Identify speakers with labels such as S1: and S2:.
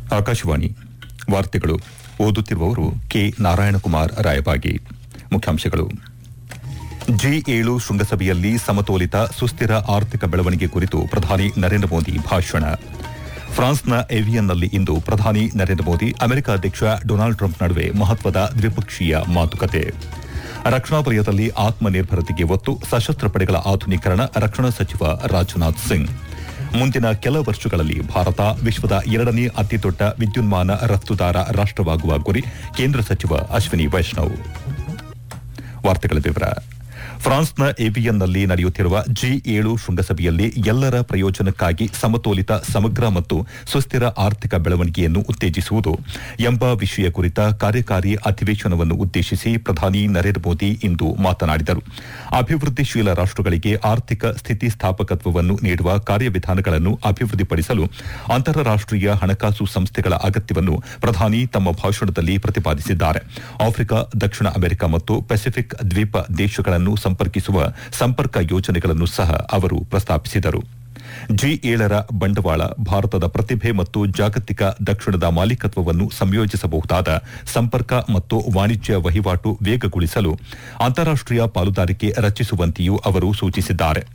S1: ಆಕಾಶವಾಣಿ ವಾರ್ತೆಗಳು ಓದುತ್ತಿರುವವರು ಕೆ ನಾರಾಯಣಕುಮಾರ್ ರಾಯಬಾಗಿ ಮುಖ್ಯಾಂಶಗಳು ಜಿ ಏಳು ಶೃಂಗಸಭೆಯಲ್ಲಿ ಸಮತೋಲಿತ ಸುಸ್ಥಿರ ಆರ್ಥಿಕ ಬೆಳವಣಿಗೆ ಕುರಿತು ಪ್ರಧಾನಿ ನರೇಂದ್ರ ಮೋದಿ ಭಾಷಣ ಫ್ರಾನ್ಸ್ನ ಎವಿಯನ್ನಲ್ಲಿ ಇಂದು ಪ್ರಧಾನಿ ನರೇಂದ್ರ ಮೋದಿ ಅಮೆರಿಕ ಅಧ್ಯಕ್ಷ ಡೊನಾಲ್ಡ್ ಟ್ರಂಪ್ ನಡುವೆ ಮಹತ್ವದ ದ್ವಿಪಕ್ಷೀಯ ಮಾತುಕತೆ ರಕ್ಷಣಾ ವಲಯದಲ್ಲಿ ಆತ್ಮನಿರ್ಭರತೆಗೆ ಒತ್ತು ಸಶಸ್ತ್ರ ಪಡೆಗಳ ಆಧುನೀಕರಣ ರಕ್ಷಣಾ ಸಚಿವ ರಾಜನಾಥ್ ಸಿಂಗ್ ಮುಂದಿನ ಕೆಲ ವರ್ಷಗಳಲ್ಲಿ ಭಾರತ ವಿಶ್ವದ ಎರಡನೇ ಅತಿದೊಡ್ಡ ವಿದ್ಯುನ್ಮಾನ ರಫ್ತುದಾರ ರಾಷ್ಟವಾಗುವ ಗುರಿ ಕೇಂದ್ರ ಸಚಿವ ಅಶ್ವಿನಿ ವೈಷ್ಣವ್ ವಾರ್ತೆಗಳ ವಿವರ ಫ್ರಾನ್ಸ್ನ ಏವಿಯನ್ನಲ್ಲಿ ನಡೆಯುತ್ತಿರುವ ಜಿ ಏಳು ಶೃಂಗಸಭೆಯಲ್ಲಿ ಎಲ್ಲರ ಪ್ರಯೋಜನಕ್ಕಾಗಿ ಸಮತೋಲಿತ ಸಮಗ್ರ ಮತ್ತು ಸುಸ್ಥಿರ ಆರ್ಥಿಕ ಬೆಳವಣಿಗೆಯನ್ನು ಉತ್ತೇಜಿಸುವುದು ಎಂಬ ವಿಷಯ ಕುರಿತ ಕಾರ್ಯಕಾರಿ ಅಧಿವೇಶನವನ್ನು ಉದ್ದೇಶಿಸಿ ಪ್ರಧಾನಿ ನರೇಂದ್ರ ಮೋದಿ ಇಂದು ಮಾತನಾಡಿದರು ಅಭಿವೃದ್ಧಿಶೀಲ ರಾಷ್ಟಗಳಿಗೆ ಆರ್ಥಿಕ ಸ್ಥಿತಿಸ್ಥಾಪಕತ್ವವನ್ನು ನೀಡುವ ಕಾರ್ಯವಿಧಾನಗಳನ್ನು ಅಭಿವೃದ್ಧಿಪಡಿಸಲು ಅಂತಾರಾಷ್ಟೀಯ ಹಣಕಾಸು ಸಂಸ್ಥೆಗಳ ಅಗತ್ಯವನ್ನು ಪ್ರಧಾನಿ ತಮ್ಮ ಭಾಷಣದಲ್ಲಿ ಪ್ರತಿಪಾದಿಸಿದ್ದಾರೆ ಆಫ್ರಿಕಾ ದಕ್ಷಿಣ ಅಮೆರಿಕ ಮತ್ತು ಪೆಸಿಫಿಕ್ ದ್ವೀಪ ದೇಶಗಳನ್ನು ಸಂಪರ್ಕಿಸುವ ಸಂಪರ್ಕ ಯೋಜನೆಗಳನ್ನು ಸಹ ಅವರು ಪ್ರಸ್ತಾಪಿಸಿದರು ಜಿ ಏಳರ ಬಂಡವಾಳ ಭಾರತದ ಪ್ರತಿಭೆ ಮತ್ತು ಜಾಗತಿಕ ದಕ್ಷಿಣದ ಮಾಲೀಕತ್ವವನ್ನು ಸಂಯೋಜಿಸಬಹುದಾದ ಸಂಪರ್ಕ ಮತ್ತು ವಾಣಿಜ್ಯ ವಹಿವಾಟು ವೇಗಗೊಳಿಸಲು ಅಂತಾರಾಷ್ಟೀಯ ಪಾಲುದಾರಿಕೆ ರಚಿಸುವಂತೆಯೂ ಅವರು ಸೂಚಿಸಿದ್ದಾರೆ